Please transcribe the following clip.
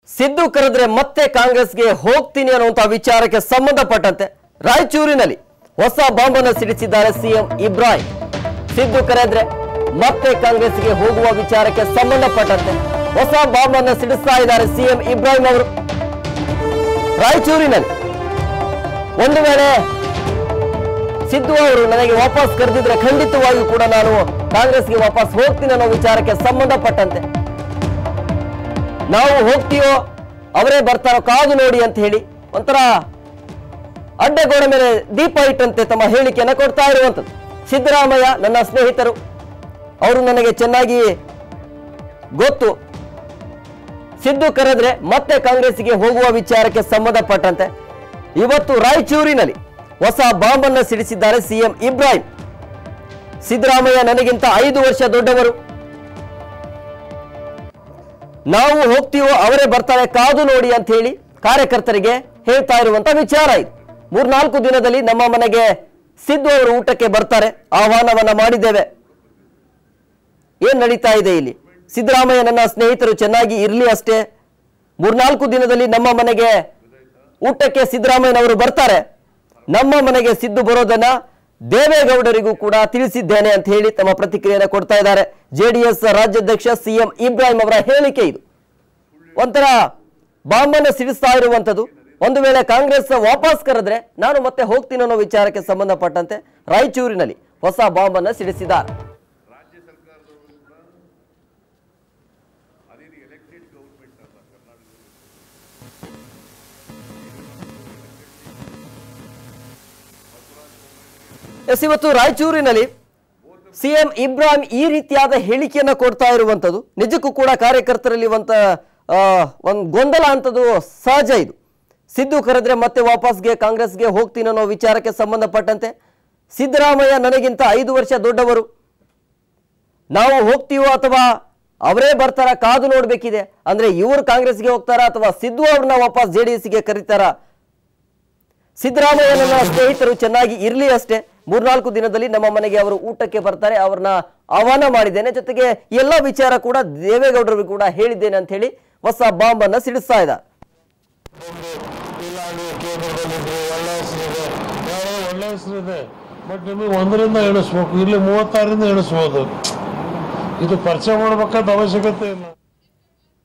ಸಿದ್ದು ಕರೆದ್ರೆ ಮತ್ತೆ ಕಾಂಗ್ರೆಸ್ಗೆ ಹೋಗ್ತೀನಿ ಅನ್ನುವಂತ ವಿಚಾರಕ್ಕೆ ಸಂಬಂಧಪಟ್ಟಂತೆ ರಾಯಚೂರಿನಲ್ಲಿ ಹೊಸ ಬಾಂಬನ್ನು ಸಿಡಿಸಿದ್ದಾರೆ ಸಿಎಂ ಇಬ್ರಾಹಿಂ ಸಿದ್ದು ಕರೆದ್ರೆ ಮತ್ತೆ ಕಾಂಗ್ರೆಸ್ಗೆ ಹೋಗುವ ವಿಚಾರಕ್ಕೆ ಸಂಬಂಧಪಟ್ಟಂತೆ ಹೊಸ ಬಾಂಬನ್ನು ಸಿಡಿಸ್ತಾ ಇದ್ದಾರೆ ಸಿಎಂ ಇಬ್ರಾಹಿಂ ಅವರು ರಾಯಚೂರಿನಲ್ಲಿ ಒಂದು ವೇಳೆ ಸಿದ್ದು ಅವರು ನನಗೆ ವಾಪಸ್ ಕರೆದಿದ್ರೆ ಖಂಡಿತವಾಗಿಯೂ ಕೂಡ ನಾನು ಕಾಂಗ್ರೆಸ್ಗೆ ವಾಪಸ್ ಹೋಗ್ತೀನಿ ಅನ್ನೋ ವಿಚಾರಕ್ಕೆ ಸಂಬಂಧಪಟ್ಟಂತೆ ನಾವು ಹೋಗ್ತೀವೋ ಅವರೇ ಬರ್ತಾರೋ ಕಾದು ನೋಡಿ ಅಂತ ಹೇಳಿ ಒಂಥರ ಅಡ್ಡಗೋಡೆ ಮೇಲೆ ದೀಪ ಇಟ್ಟಂತೆ ತಮ್ಮ ಹೇಳಿಕೆಯನ್ನು ಕೊಡ್ತಾ ಇರುವಂಥದ್ದು ಸಿದ್ದರಾಮಯ್ಯ ನನ್ನ ಸ್ನೇಹಿತರು ಅವರು ನನಗೆ ಚೆನ್ನಾಗಿ ಗೊತ್ತು ಸಿದ್ದು ಕರೆದ್ರೆ ಮತ್ತೆ ಕಾಂಗ್ರೆಸ್ಗೆ ಹೋಗುವ ವಿಚಾರಕ್ಕೆ ಸಂಬಂಧಪಟ್ಟಂತೆ ಇವತ್ತು ರಾಯಚೂರಿನಲ್ಲಿ ಹೊಸ ಬಾಂಬನ್ನು ಸಿಡಿಸಿದ್ದಾರೆ ಸಿಎಂ ಇಬ್ರಾಹಿಂ ಸಿದ್ದರಾಮಯ್ಯ ನನಗಿಂತ ಐದು ವರ್ಷ ದೊಡ್ಡವರು ನಾವು ಹೋಗ್ತೀವೋ ಅವರೇ ಬರ್ತಾರೆ ಕಾದು ನೋಡಿ ಅಂತ ಹೇಳಿ ಕಾರ್ಯಕರ್ತರಿಗೆ ಹೇಳ್ತಾ ಇರುವಂತ ವಿಚಾರ ಇದು ಮೂರ್ನಾಲ್ಕು ದಿನದಲ್ಲಿ ನಮ್ಮ ಮನೆಗೆ ಸಿದ್ದು ಅವರು ಊಟಕ್ಕೆ ಬರ್ತಾರೆ ಆಹ್ವಾನವನ್ನ ಮಾಡಿದ್ದೇವೆ ಏನ್ ನಡೀತಾ ಇದೆ ಇಲ್ಲಿ ಸಿದ್ದರಾಮಯ್ಯ ನನ್ನ ಸ್ನೇಹಿತರು ಚೆನ್ನಾಗಿ ಇರ್ಲಿ ಅಷ್ಟೇ ಮೂರ್ನಾಲ್ಕು ದಿನದಲ್ಲಿ ನಮ್ಮ ಮನೆಗೆ ಊಟಕ್ಕೆ ಸಿದ್ದರಾಮಯ್ಯನವರು ಬರ್ತಾರೆ ನಮ್ಮ ಮನೆಗೆ ಸಿದ್ದು ಬರೋದನ್ನ ದೇವೇಗೌಡರಿಗೂ ಕೂಡ ತಿಳಿಸಿದ್ದೇನೆ ಅಂತ ಹೇಳಿ ತಮ್ಮ ಪ್ರತಿಕ್ರಿಯೆಯನ್ನು ಕೊಡ್ತಾ ಇದ್ದಾರೆ ಜೆಡಿಎಸ್ ರಾಜ್ಯಾಧ್ಯಕ್ಷ ಸಿಎಂ ಇಬ್ರಾಹಿಂ ಅವರ ಹೇಳಿಕೆ ಇದು ಒಂಥರ ಬಾಂಬನ್ನು ಸಿಡಿಸ್ತಾ ಇರುವಂಥದ್ದು ಒಂದು ವೇಳೆ ಕಾಂಗ್ರೆಸ್ ವಾಪಸ್ ಕರೆದ್ರೆ ನಾನು ಮತ್ತೆ ಹೋಗ್ತೀನಿ ಅನ್ನೋ ವಿಚಾರಕ್ಕೆ ಸಂಬಂಧಪಟ್ಟಂತೆ ರಾಯಚೂರಿನಲ್ಲಿ ಹೊಸ ಬಾಂಬನ್ನು ಸಿಡಿಸಿದ್ದಾರೆ ರಾಜ್ಯ ಸರ್ಕಾರದವರು ಕೂಡ ಅದೇನು ಎಲೆಕ್ಟೆಡ್ ಗೌರ್ಮೆಂಟ್ ಅಲ್ಲ ಕರ್ನಾಟಕದಲ್ಲಿ ಎಸ್ ಇವತ್ತು ರಾಯಚೂರಿನಲ್ಲಿ ಸಿಎಂ ಇಬ್ರಾಹಿಂ ಈ ರೀತಿಯಾದ ಹೇಳಿಕೆಯನ್ನ ಕೊಡ್ತಾ ಇರುವಂಥದ್ದು ನಿಜಕ್ಕೂ ಕೂಡ ಕಾರ್ಯಕರ್ತರಲ್ಲಿ ಒಂತ ಒಂದು ಗೊಂದಲ ಅಂತದ್ದು ಸಹಜ ಇದು ಸಿದ್ದು ಕರೆದ್ರೆ ಮತ್ತೆ ವಾಪಸ್ಗೆ ಕಾಂಗ್ರೆಸ್ಗೆ ಹೋಗ್ತೀನಿ ಅನ್ನೋ ವಿಚಾರಕ್ಕೆ ಸಂಬಂಧಪಟ್ಟಂತೆ ಸಿದ್ದರಾಮಯ್ಯ ನನಗಿಂತ ಐದು ವರ್ಷ ದೊಡ್ಡವರು ನಾವು ಹೋಗ್ತೀವೋ ಅಥವಾ ಅವರೇ ಬರ್ತಾರ ಕಾದು ನೋಡ್ಬೇಕಿದೆ ಅಂದ್ರೆ ಇವರು ಕಾಂಗ್ರೆಸ್ಗೆ ಹೋಗ್ತಾರಾ ಅಥವಾ ಸಿದ್ದು ಅವ್ರನ್ನ ವಾಪಸ್ ಜೆ ಡಿ ಎಸ್ಗೆ ಕರೀತಾರಾ ಸಿದ್ದರಾಮಯ್ಯ ನನ್ನ ಸ್ನೇಹಿತರು ಚೆನ್ನಾಗಿ ಇರ್ಲಿ ಅಷ್ಟೇ ಮೂರ್ನಾಲ್ಕು ದಿನದಲ್ಲಿ ನಮ್ಮ ಮನೆಗೆ ಅವರು ಊಟಕ್ಕೆ ಬರ್ತಾರೆ ಅವ್ರನ್ನ ಆಹ್ವಾನ ಮಾಡಿದ್ದೇನೆ ಜೊತೆಗೆ ಎಲ್ಲ ವಿಚಾರ ಕೂಡ ದೇವೇಗೌಡರಿಗೂ ಕೂಡ ಹೇಳಿದ್ದೇನೆ ಅಂತ ಹೇಳಿ ಹೊಸ ಬಾಂಬ್ ಅನ್ನ ಸಿಡಿಸ್ತಾ ಇದ್ದಾರೆ ಇಲ್ಲ ನೀವು ಕೇಂದ್ರದಲ್ಲಿದ್ರೆ ಒಳ್ಳೆ ಹೆಸರಿದೆ ಯಾರೋ ಒಳ್ಳೆ ಹೆಸರಿದೆ ಬಟ್ ನಿಮಗೆ ಒಂದರಿಂದ ಎಣಿಸ್ಬೇಕು ಇಲ್ಲಿ ಮೂವತ್ತಾರರಿಂದ ಎಣಿಸ್ಬೋದು ಇದು ಪರಿಚಯ ಮಾಡಬೇಕಾದ ಅವಶ್ಯಕತೆ ಇಲ್ಲ